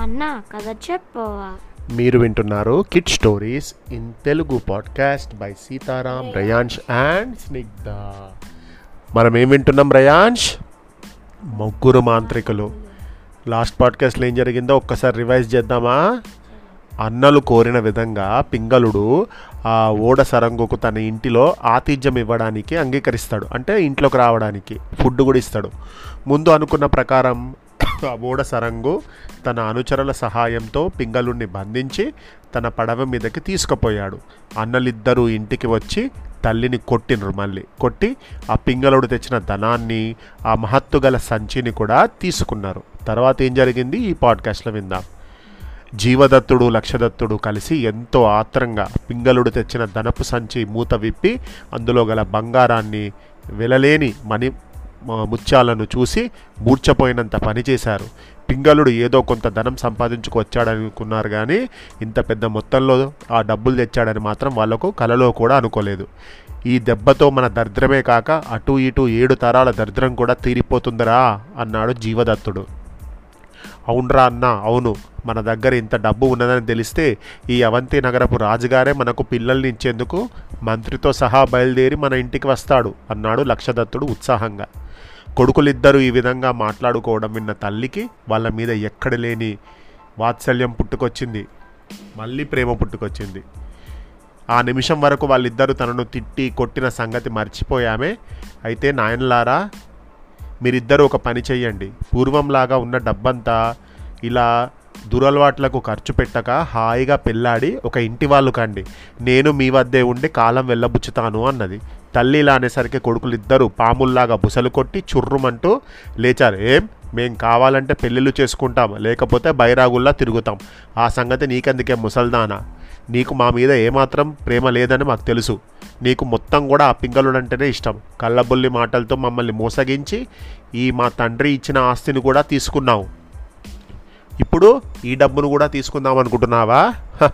అన్న కథ చెప్పవా మీరు వింటున్నారు kid stories in Telugu podcast by Sitaram Rayansh and Snigdha మనం ఏం వింటున్నాం రయాన్ష్ ముగ్గురు మాంత్రికులు లాస్ట్ పాడ్కాస్ట్లో ఏం జరిగిందో ఒక్కసారి రివైజ్ చేద్దామా అన్నలు కోరిన విధంగా పింగళుడు ఆ ఓడ సరంగుకు తన ఇంటిలో ఆతిథ్యం ఇవ్వడానికి అంగీకరిస్తాడు అంటే ఇంట్లోకి రావడానికి ఫుడ్ కూడా ఇస్తాడు ముందు అనుకున్న ప్రకారం ఆ ఓడ సరంగు తన అనుచరుల సహాయంతో పింగళుడిని బంధించి తన పడవ మీదకి తీసుకుపోయాడు అన్నలిద్దరూ ఇంటికి వచ్చి తల్లిని కొట్టినరు మళ్ళీ కొట్టి ఆ పింగళుడు తెచ్చిన ధనాన్ని ఆ మహత్తు గల సంచిని కూడా తీసుకున్నారు తర్వాత ఏం జరిగింది ఈ పాడ్కాస్ట్లో విందాం జీవదత్తుడు లక్షదత్తుడు కలిసి ఎంతో ఆత్రంగా పింగళుడు తెచ్చిన ధనపు సంచి మూత విప్పి అందులో గల బంగారాన్ని వెలలేని మణి మ- ముత్యాలను చూసి మూర్చపోయినంత పని చేశారు పింగళుడు ఏదో కొంత ధనం సంపాదించుకు వచ్చాడనుకున్నారు కానీ ఇంత పెద్ద మొత్తంలో ఆ డబ్బులు తెచ్చాడని మాత్రం వాళ్ళకు కలలో కూడా అనుకోలేదు ఈ దెబ్బతో మన దరిద్రమే కాక అటు ఇటు ఏడు తరాల దరిద్రం కూడా తీరిపోతుందిరా అన్నాడు జీవదత్తుడు అవునరా అన్న అవును మన దగ్గర ఇంత డబ్బు ఉన్నదని తెలిస్తే ఈ అవంతి నగరపు రాజుగారే మనకు పిల్లల్ని ఇచ్చేందుకు మంత్రితో సహా బయలుదేరి మన ఇంటికి వస్తాడు అన్నాడు లక్షదత్తుడు ఉత్సాహంగా కొడుకులిద్దరూ ఈ విధంగా మాట్లాడుకోవడం విన్న తల్లికి వాళ్ళ మీద ఎక్కడ లేని వాత్సల్యం పుట్టుకొచ్చింది మళ్ళీ ప్రేమ పుట్టుకొచ్చింది ఆ నిమిషం వరకు వాళ్ళిద్దరూ తనను తిట్టి కొట్టిన సంగతి మర్చిపోయామే అయితే నాయనలారా మీరిద్దరూ ఒక పని చెయ్యండి పూర్వంలాగా ఉన్న డబ్బంతా ఇలా దురలవాట్లకు ఖర్చు పెట్టక హాయిగా పెళ్ళాడి ఒక ఇంటి వాళ్ళు కండి నేను మీ వద్దే ఉండి కాలం వెళ్ళబుచ్చుతాను అన్నది తల్లి ఇలా అనేసరికి కొడుకులిద్దరూ పాముల్లాగా బుసలు కొట్టి చుర్రుమంటూ లేచారు ఏం మేం కావాలంటే పెళ్ళిళ్ళు చేసుకుంటాం లేకపోతే బైరాగుల్లా తిరుగుతాం ఆ సంగతి నీకెందుకే ముసల్దానా నీకు మా మీద ఏమాత్రం ప్రేమ లేదని మాకు తెలుసు నీకు మొత్తం కూడా ఆ పింగళుడంటేనే ఇష్టం కళ్ళబొల్లి మాటలతో మమ్మల్ని మోసగించి ఈ మా తండ్రి ఇచ్చిన ఆస్తిని కూడా తీసుకున్నావు ఇప్పుడు ఈ డబ్బును కూడా తీసుకుందాం అనుకుంటున్నావా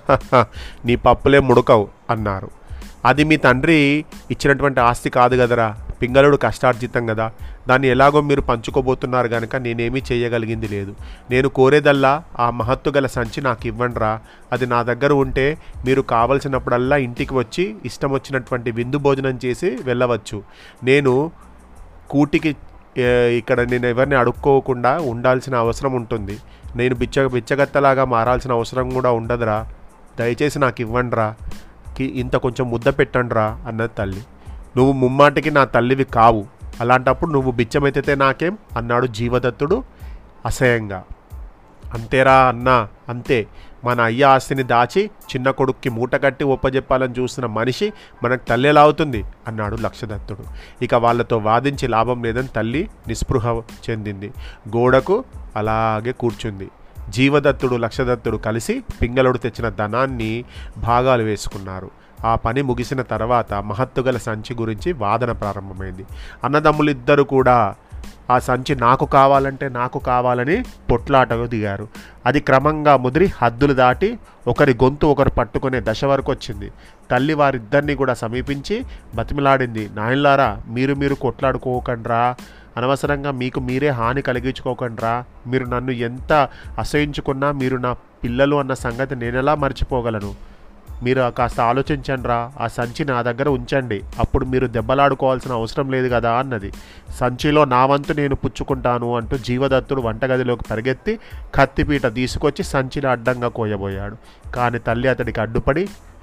నీ పప్పులే ముడకవు అన్నారు అది మీ తండ్రి ఇచ్చినటువంటి ఆస్తి కాదు కదరా పింగళుడు కష్టార్జితం కదా దాన్ని ఎలాగో మీరు పంచుకోబోతున్నారు కనుక నేనేమీ చేయగలిగింది లేదు నేను కోరేదల్లా ఆ మహత్తు గల సంచి నాకు ఇవ్వండిరా అది నా దగ్గర ఉంటే మీరు కావలసినప్పుడల్లా ఇంటికి వచ్చి ఇష్టం వచ్చినటువంటి విందు భోజనం చేసి వెళ్ళవచ్చు నేను కూటికి ఏ, ఇక్కడ నేను ఎవరిని అడుక్కోకుండా ఉండాల్సిన అవసరం ఉంటుంది నేను బిచ్చ బిచ్చగత్తలాగా మారాల్సిన అవసరం కూడా ఉండదురా దయచేసి నాకు ఇవ్వండిరా కి ఇంత కొంచెం ముద్ద పెట్టండిరా అన్నది తల్లి నువ్వు ముమ్మాటికి నా తల్లివి కావు అలాంటప్పుడు నువ్వు బిచ్చమెత్తితే నాకేం అన్నాడు జీవదత్తుడు అసహ్యంగా అంతేరా అన్నా అంతే మన అయ్య ఆస్తిని దాచి చిన్న కొడుక్కి మూట కట్టి ఒప్పజెప్పాలని చూస్తున్న మనిషి మనకు తల్లి ఎలా అవుతుంది అన్నాడు లక్షదత్తుడు ఇక వాళ్ళతో వాదించి లాభం లేదని తల్లి నిస్పృహ చెందింది గోడకు అలాగే కూర్చుంది జీవదత్తుడు లక్షదత్తుడు కలిసి పింగళుడు తెచ్చిన ధనాన్ని భాగాలు వేసుకున్నారు ఆ పని ముగిసిన తర్వాత మహత్తుగల సంచి గురించి వాదన ప్రారంభమైంది అన్నదమ్ములిద్దరూ కూడా ఆ సంచి నాకు కావాలంటే నాకు కావాలని పొట్లాటకు దిగారు అది క్రమంగా ముదిరి హద్దులు దాటి ఒకరి గొంతు ఒకరు పట్టుకునే దశ వరకు వచ్చింది తల్లి వారిద్దరిని కూడా సమీపించి బతిమిలాడింది నాయనలారా మీరు మీరు కొట్లాడుకోకండ్రా అనవసరంగా మీకు మీరే హాని కలిగించుకోకండ్రా మీరు నన్ను ఎంత అసహించుకున్నా మీరు నా పిల్లలు అన్న సంగతి నేనెలా మర్చిపోగలను మీరు కాస్త ఆలోచించండిరా ఆ సంచి నా దగ్గర ఉంచండి అప్పుడు మీరు దెబ్బలాడుకోవాల్సిన అవసరం లేదు కదా అన్నది సంచిలో నా వంతు నేను పుచ్చుకుంటాను అంటూ జీవదత్తుడు వంటగదిలోకి పరిగెత్తి కత్తిపీట తీసుకొచ్చి సంచిని అడ్డంగా కోయబోయాడు కానీ తల్లి అతడికి అడ్డుపడి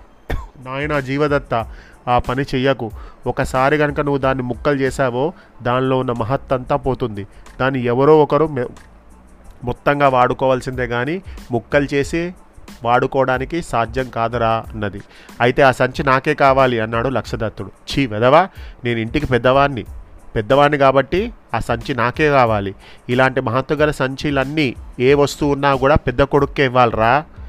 నాయన జీవదత్త ఆ పని చెయ్యకు ఒకసారి కనుక నువ్వు దాన్ని ముక్కలు చేసావో దానిలో ఉన్న మహత్తంతా పోతుంది దాన్ని ఎవరో ఒకరు మె- మొత్తంగా వాడుకోవాల్సిందే కానీ ముక్కలు చేసి వాడుకోవడానికి సాధ్యం కాదురా అన్నది అయితే ఆ సంచి నాకే కావాలి అన్నాడు లక్షదత్తుడు చీ వెదవా నేను ఇంటికి పెద్దవాణ్ణి పెద్దవాడిని కాబట్టి ఆ సంచి నాకే కావాలి ఇలాంటి మహత్తుగల సంచిలన్నీ ఏ వస్తువు ఉన్నా కూడా పెద్ద కొడుక్కే ఇవ్వాలరా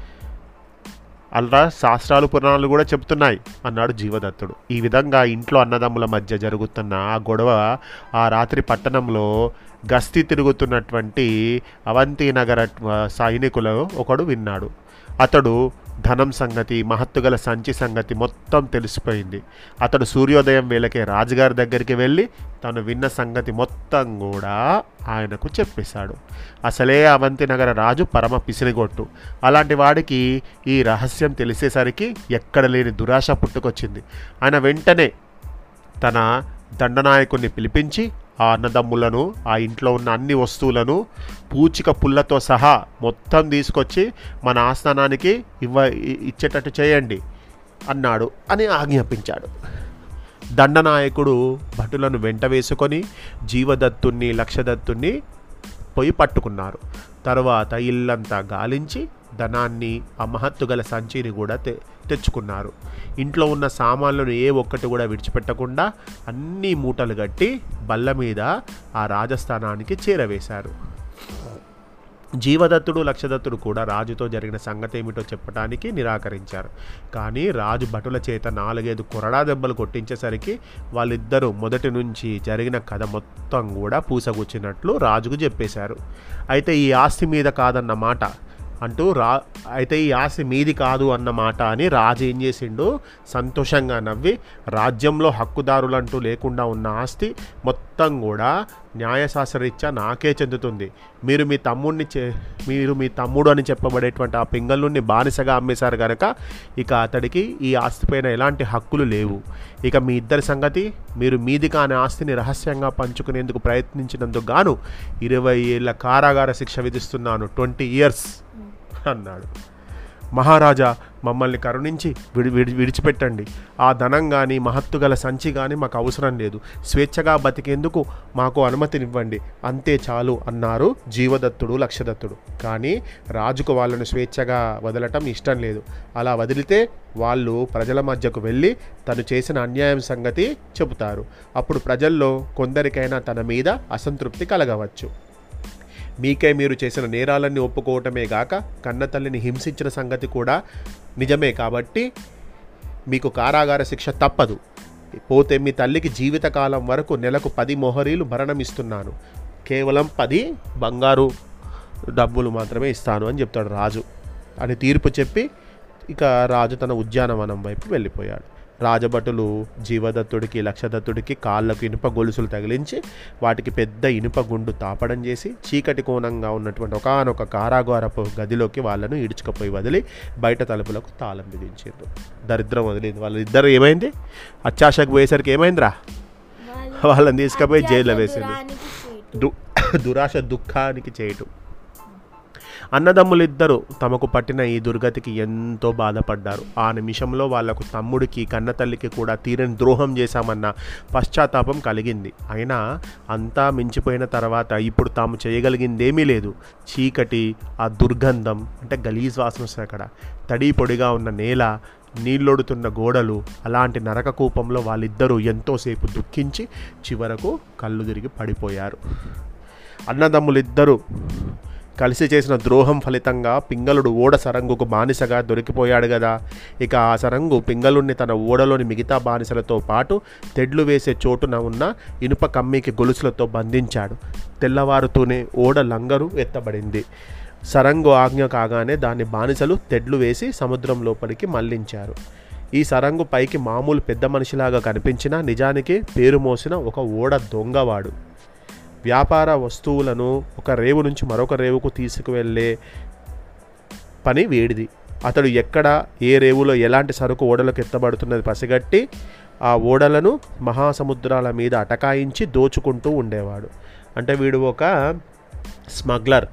అల్రా శాస్త్రాలు పురాణాలు కూడా చెప్తున్నాయి అన్నాడు జీవదత్తుడు ఈ విధంగా ఇంట్లో అన్నదమ్ముల మధ్య జరుగుతున్న ఆ గొడవ ఆ రాత్రి పట్టణంలో గస్తీ తిరుగుతున్నటువంటి అవంతి నగర ఆ, సైనికులు ఒకడు విన్నాడు అతడు ధనం సంగతి మహత్తుగల సంచి సంగతి మొత్తం తెలిసిపోయింది అతడు సూర్యోదయం వేళకే రాజుగారి దగ్గరికి వెళ్ళి తను విన్న సంగతి మొత్తం కూడా ఆయనకు చెప్పేశాడు అసలే అవంతి నగర రాజు పరమ పిసిరిగొట్టు అలాంటి వాడికి ఈ రహస్యం తెలిసేసరికి ఎక్కడ లేని దురాశ పుట్టుకొచ్చింది ఆయన వెంటనే తన దండనాయకుడిని పిలిపించి ఆ అన్నదమ్ములను ఆ ఇంట్లో ఉన్న అన్ని వస్తువులను పూచిక పుల్లతో సహా మొత్తం తీసుకొచ్చి మన ఆస్థానానికి ఇవ్వ ఇ- ఇచ్చేటట్టు చేయండి అన్నాడు అని ఆజ్ఞాపించాడు దండనాయకుడు భటులను వెంట వేసుకొని జీవదత్తుణ్ణి లక్షదత్తుణ్ణి పోయి పట్టుకున్నారు తర్వాత ఇల్లంతా గాలించి ధనాన్ని ఆ మహత్తు గల సంచిని కూడా తె తెచ్చుకున్నారు ఇంట్లో ఉన్న సామాన్లను ఏ ఒక్కటి కూడా విడిచిపెట్టకుండా అన్ని మూటలు కట్టి బల్ల మీద ఆ రాజస్థానానికి చేరవేశారు జీవదత్తుడు లక్షదత్తుడు కూడా రాజుతో జరిగిన సంగతి ఏమిటో చెప్పడానికి నిరాకరించారు కానీ రాజు భటుల చేత నాలుగైదు కొరడా దెబ్బలు కొట్టించేసరికి వాళ్ళిద్దరూ మొదటి నుంచి జరిగిన కథ మొత్తం కూడా పూసగుచ్చినట్లు రాజుకు చెప్పేశారు అయితే ఈ ఆస్తి మీద కాదన్న మాట అంటూ రా అయితే ఈ ఆస్తి మీది కాదు అన్న మాట అని రాజు ఏం చేసిండు సంతోషంగా నవ్వి రాజ్యంలో హక్కుదారులంటూ లేకుండా ఉన్న ఆస్తి మొత్తం కూడా న్యాయశాస్త్రరీత్యా నాకే చెందుతుంది మీరు మీ తమ్ముడిని చే మీరు మీ తమ్ముడు అని చెప్పబడేటువంటి ఆ పింగళుని బానిసగా అమ్మేశారు కనుక ఇక అతడికి ఈ ఆస్తిపైన ఎలాంటి హక్కులు లేవు ఇక మీ ఇద్దరి సంగతి మీరు మీది కాని ఆస్తిని రహస్యంగా పంచుకునేందుకు ప్రయత్నించినందుకు గాను ఇరవై ఏళ్ళ కారాగార శిక్ష విధిస్తున్నాను ట్వంటీ ఇయర్స్ అన్నాడు మహారాజా మమ్మల్ని కరుణించి విడి విడి విడిచిపెట్టండి ఆ ధనం కానీ మహత్తు గల సంచి కానీ మాకు అవసరం లేదు స్వేచ్ఛగా బతికేందుకు మాకు అనుమతినివ్వండి అంతే చాలు అన్నారు జీవదత్తుడు లక్షదత్తుడు కానీ రాజుకు వాళ్ళను స్వేచ్ఛగా వదలటం ఇష్టం లేదు అలా వదిలితే వాళ్ళు ప్రజల మధ్యకు వెళ్ళి తను చేసిన అన్యాయం సంగతి చెబుతారు అప్పుడు ప్రజల్లో కొందరికైనా తన మీద అసంతృప్తి కలగవచ్చు మీకై మీరు చేసిన నేరాలన్నీ ఒప్పుకోవటమే గాక కన్నతల్లిని హింసించిన సంగతి కూడా నిజమే కాబట్టి మీకు కారాగార శిక్ష తప్పదు పోతే మీ తల్లికి జీవితకాలం వరకు నెలకు పది మొహరీలు భరణం ఇస్తున్నాను కేవలం పది బంగారు డబ్బులు మాత్రమే ఇస్తాను అని చెప్తాడు రాజు అని తీర్పు చెప్పి ఇక రాజు తన ఉద్యానవనం వైపు వెళ్ళిపోయాడు రాజభటులు జీవదత్తుడికి లక్షదత్తుడికి కాళ్ళకు ఇనుప గొలుసులు తగిలించి వాటికి పెద్ద ఇనుప గుండు తాపడం చేసి చీకటి కోణంగా ఉన్నటువంటి ఒకనొక కారాగారపు గదిలోకి వాళ్ళను ఈడ్చుకపోయి వదిలి బయట తలుపులకు తాళం విధించారు దరిద్రం వదిలింది వాళ్ళిద్దరు ఏమైంది అత్యాశకు పోయేసరికి ఏమైందిరా వాళ్ళని తీసుకుపోయి జైల్లో వేసింది దు దురాశ దుఃఖానికి చేయటం అన్నదమ్ములిద్దరూ తమకు పట్టిన ఈ దుర్గతికి ఎంతో బాధపడ్డారు ఆ నిమిషంలో వాళ్లకు తమ్ముడికి కన్నతల్లికి కూడా తీరని ద్రోహం చేశామన్న పశ్చాత్తాపం కలిగింది అయినా అంతా మించిపోయిన తర్వాత ఇప్పుడు తాము చేయగలిగిందేమీ లేదు చీకటి ఆ దుర్గంధం అంటే గలీజ్ వాసన వస్తుంది అక్కడ తడి పొడిగా ఉన్న నేల నీళ్ళొడుతున్న గోడలు అలాంటి నరక కూపంలో వాళ్ళిద్దరూ ఎంతోసేపు దుఃఖించి చివరకు కళ్ళు తిరిగి పడిపోయారు అన్నదమ్ములిద్దరూ కలిసి చేసిన ద్రోహం ఫలితంగా పింగళుడు ఓడ సరంగుకు బానిసగా దొరికిపోయాడు కదా ఇక ఆ సరంగు పింగళుణ్ణి తన ఓడలోని మిగతా బానిసలతో పాటు తెడ్లు వేసే చోటున ఉన్న ఇనుప కమ్మికి గొలుసులతో బంధించాడు తెల్లవారుతూనే ఓడ లంగరు ఎత్తబడింది సరంగు ఆజ్ఞ కాగానే దాన్ని బానిసలు తెడ్లు వేసి సముద్రం లోపలికి మళ్లించారు ఈ సరంగు పైకి మామూలు పెద్ద మనిషిలాగా కనిపించినా నిజానికి పేరు మోసిన ఒక ఓడ దొంగవాడు వ్యాపార వస్తువులను ఒక రేవు నుంచి మరొక రేవుకు తీసుకువెళ్ళే పని వేడిది అతడు ఎక్కడ ఏ రేవులో ఎలాంటి సరుకు ఓడలకు ఎత్తబడుతున్నది పసిగట్టి ఆ ఓడలను మహాసముద్రాల మీద అటకాయించి దోచుకుంటూ ఉండేవాడు అంటే వీడు ఒక స్మగ్లర్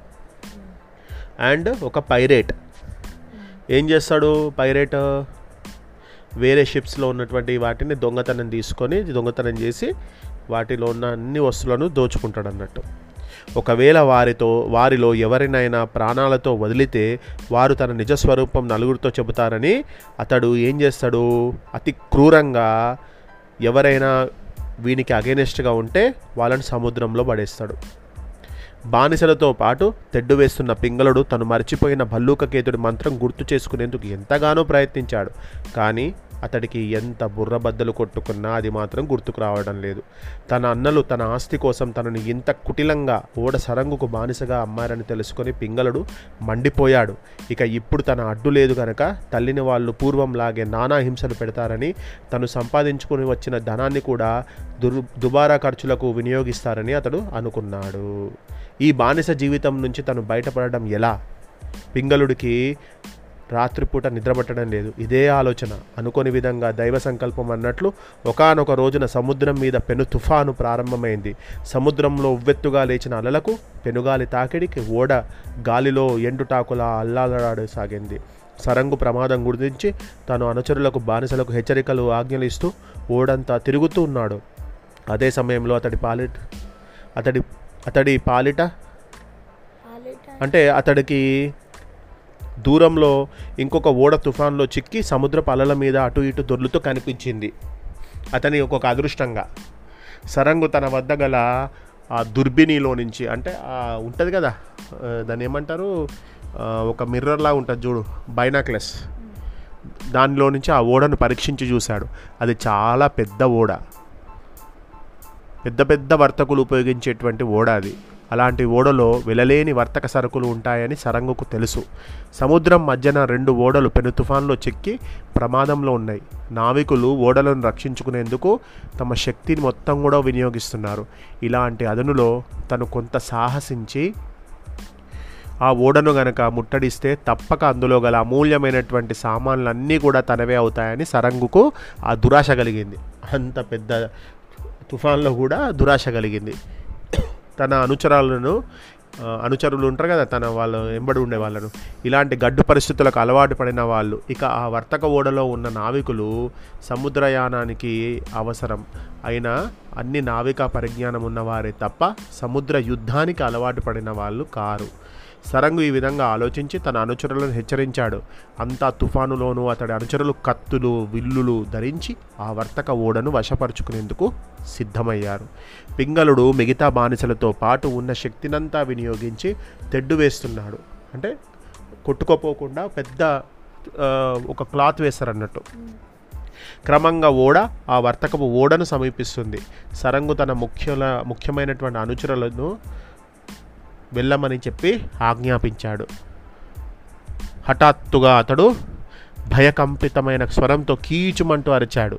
అండ్ ఒక పైరేట్ ఏం చేస్తాడు పైరేట్ వేరే షిప్స్లో ఉన్నటువంటి వాటిని దొంగతనం తీసుకొని దొంగతనం చేసి వాటిలో ఉన్న అన్ని వస్తువులను దోచుకుంటాడు అన్నట్టు ఒకవేళ వారితో వారిలో ఎవరినైనా ప్రాణాలతో వదిలితే వారు తన నిజస్వరూపం నలుగురితో చెబుతారని అతడు ఏం చేస్తాడు అతి క్రూరంగా ఎవరైనా వీనికి అగేనెస్ట్గా ఉంటే వాళ్ళని సముద్రంలో పడేస్తాడు బానిసలతో పాటు తెడ్డు వేస్తున్న పింగళుడు తను మర్చిపోయిన భల్లూకకేతుడి మంత్రం గుర్తు చేసుకునేందుకు ఎంతగానో ప్రయత్నించాడు కానీ అతడికి ఎంత బుర్రబద్దలు కొట్టుకున్నా అది మాత్రం గుర్తుకు రావడం లేదు తన అన్నలు తన ఆస్తి కోసం తనని ఇంత కుటిలంగా ఓడ సరంగుకు బానిసగా అమ్మారని తెలుసుకొని పింగళుడు మండిపోయాడు ఇక ఇప్పుడు తన అడ్డు లేదు గనక తల్లిని వాళ్ళు పూర్వంలాగే నానా హింసలు పెడతారని తను సంపాదించుకుని వచ్చిన ధనాన్ని కూడా దుర్ దుబారా ఖర్చులకు వినియోగిస్తారని అతడు అనుకున్నాడు ఈ బానిస జీవితం నుంచి తను బయటపడడం ఎలా పింగళుడికి రాత్రిపూట నిద్రపట్టడం లేదు ఇదే ఆలోచన అనుకోని విధంగా దైవ సంకల్పం అన్నట్లు ఒకానొక రోజున సముద్రం మీద పెను తుఫాను ప్రారంభమైంది సముద్రంలో ఉవ్వెత్తుగా లేచిన అలలకు పెనుగాలి తాకిడికి ఓడ గాలిలో ఎండుటాకులా అల్లాలాడసాగింది సరంగు ప్రమాదం గురించి తను అనుచరులకు బానిసలకు హెచ్చరికలు ఆజ్ఞలు ఇస్తూ ఓడంతా తిరుగుతూ ఉన్నాడు అదే సమయంలో అతడి పాలిట అతడి అతడి పాలిట అంటే అతడికి దూరంలో ఇంకొక ఓడ తుఫాన్లో చిక్కి సముద్రపు అలల మీద అటు ఇటు దొర్లుతూ కనిపించింది అతని ఒక్కొక్క అదృష్టంగా సరంగు తన వద్ద గల ఆ దుర్బినిలో నుంచి అంటే ఉంటుంది కదా ఆ, దాన్ని ఏమంటారు ఆ, ఒక మిర్రర్లా ఉంటుంది చూడు బైనాక్లెస్ దానిలో నుంచి ఆ ఓడను పరీక్షించి చూశాడు అది చాలా పెద్ద ఓడ పెద్ద పెద్ద వర్తకులు ఉపయోగించేటువంటి ఓడ అది అలాంటి ఓడలో వెలలేని వర్తక సరుకులు ఉంటాయని సరంగుకు తెలుసు సముద్రం మధ్యన రెండు ఓడలు పెను తుఫాన్లో చెక్కి ప్రమాదంలో ఉన్నాయి నావికులు ఓడలను రక్షించుకునేందుకు తమ శక్తిని మొత్తం కూడా వినియోగిస్తున్నారు ఇలాంటి అదనులో తను కొంత సాహసించి ఆ ఓడను గనక ముట్టడిస్తే తప్పక అందులో గల అమూల్యమైనటువంటి సామాన్లన్నీ కూడా తనవే అవుతాయని సరంగుకు ఆ దురాశ కలిగింది అంత పెద్ద తుఫాన్లో కూడా దురాశ కలిగింది తన అనుచరాలను ఆ, అనుచరులు ఉంటారు కదా తన వాళ్ళు ఎంబడి ఉండే వాళ్ళను ఇలాంటి గడ్డు పరిస్థితులకు అలవాటు పడిన వాళ్ళు ఇక ఆ వర్తక ఓడలో ఉన్న నావికులు సముద్రయానానికి అవసరం అయిన అన్ని నావికా పరిజ్ఞానం ఉన్నవారే తప్ప సముద్ర యుద్ధానికి అలవాటు పడిన వాళ్ళు కారు సరంగు ఈ విధంగా ఆలోచించి తన అనుచరులను హెచ్చరించాడు అంతా తుఫానులోనూ అతడి అనుచరులు కత్తులు విల్లులు ధరించి ఆ వర్తక ఓడను వశపరుచుకునేందుకు సిద్ధమయ్యారు పింగళుడు మిగతా బానిసలతో పాటు ఉన్న శక్తినంతా వినియోగించి తెడ్డు వేస్తున్నాడు అంటే కొట్టుకోపోకుండా పెద్ద ఆ, ఒక క్లాత్ వేస్తారు క్రమంగా ఓడ ఆ వర్తకపు ఓడను సమీపిస్తుంది సరంగు తన ముఖ్యుల ముఖ్యమైనటువంటి అనుచరులను వెళ్ళమని చెప్పి ఆజ్ఞాపించాడు హఠాత్తుగా అతడు భయకంపితమైన స్వరంతో కీచుమంటూ అరిచాడు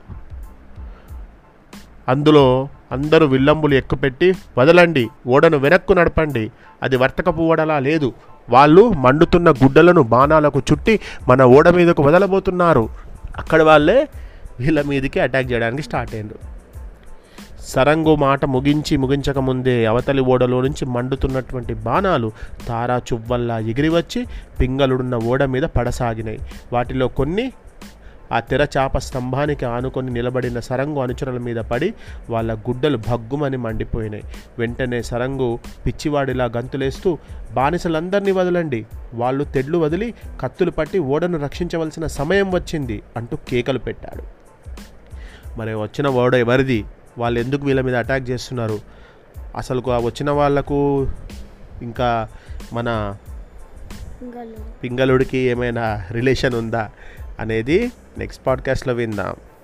అందులో అందరూ విల్లంబులు ఎక్కుపెట్టి వదలండి ఓడను వెనక్కు నడపండి అది వర్తకపు ఓడలా లేదు వాళ్ళు మండుతున్న గుడ్డలను బాణాలకు చుట్టి మన ఓడ మీదకు వదలబోతున్నారు అక్కడ వాళ్ళే వీళ్ళ మీదకి అటాక్ చేయడానికి స్టార్ట్ అయ్యారు సరంగు మాట ముగించి ముగించక ముందే అవతలి ఓడలో నుంచి మండుతున్నటువంటి బాణాలు తారా చువ్వల్లా ఎగిరివచ్చి పింగళుడున్న ఓడ మీద పడసాగినాయి వాటిలో కొన్ని ఆ తెరచాప స్తంభానికి ఆనుకొని నిలబడిన సరంగు అనుచరుల మీద పడి వాళ్ళ గుడ్డలు భగ్గుమని మండిపోయినాయి వెంటనే సరంగు పిచ్చివాడిలా గంతులేస్తూ బానిసలందరినీ వదలండి వాళ్ళు తెడ్లు వదిలి కత్తులు పట్టి ఓడను రక్షించవలసిన సమయం వచ్చింది అంటూ కేకలు పెట్టాడు మరి వచ్చిన ఓడ ఎవరిది వాళ్ళు ఎందుకు వీళ్ళ మీద అటాక్ చేస్తున్నారు అసలు ఆ వచ్చిన వాళ్ళకు ఇంకా మన పింగళుడు పింగళుడికి ఏమైనా రిలేషన్ ఉందా అనేది నెక్స్ట్ పాడ్కాస్ట్లో విందాం